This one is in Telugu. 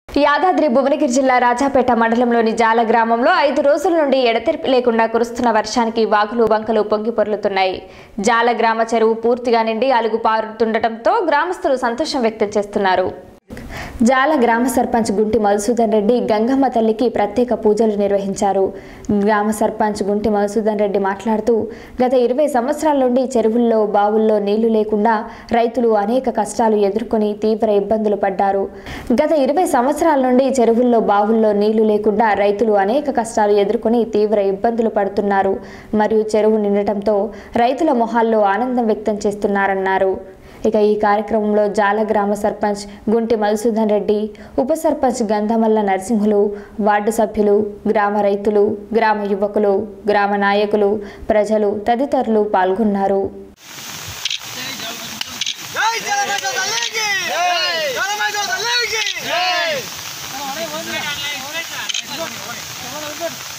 యాదాద్రి భువనగిరి జిల్లా రాజాపేట మండలంలోని జాల గ్రామంలో ఐదు రోజుల నుండి ఎడతెరిపి లేకుండా కురుస్తున్న వర్షానికి వాగులు వంకలు పొంగి పొర్లుతున్నాయి జాల గ్రామ చెరువు పూర్తిగా నిండి అలుగు పారుతుండటంతో గ్రామస్తులు సంతోషం వ్యక్తం చేస్తున్నారు జాల గ్రామ సర్పంచ్ గుంటి మధుసూదన్ రెడ్డి గంగమ్మ తల్లికి ప్రత్యేక పూజలు నిర్వహించారు గ్రామ సర్పంచ్ గుంటి మధుసూదన్ రెడ్డి మాట్లాడుతూ గత ఇరవై సంవత్సరాల నుండి చెరువుల్లో బావుల్లో నీళ్లు లేకుండా రైతులు అనేక కష్టాలు ఎదుర్కొని తీవ్ర ఇబ్బందులు పడ్డారు గత ఇరవై సంవత్సరాల నుండి చెరువుల్లో బావుల్లో నీళ్లు లేకుండా రైతులు అనేక కష్టాలు ఎదుర్కొని తీవ్ర ఇబ్బందులు పడుతున్నారు మరియు చెరువు నిండటంతో రైతుల మొహాల్లో ఆనందం వ్యక్తం చేస్తున్నారన్నారు ఇక ఈ కార్యక్రమంలో జాల గ్రామ సర్పంచ్ గుంటి మధుసూదన్ రెడ్డి ఉప సర్పంచ్ గంధమల్ల నరసింహులు వార్డు సభ్యులు గ్రామ రైతులు గ్రామ యువకులు గ్రామ నాయకులు ప్రజలు తదితరులు పాల్గొన్నారు జై జలమైతో తల్లికి జై జలమైతో తల్లికి జై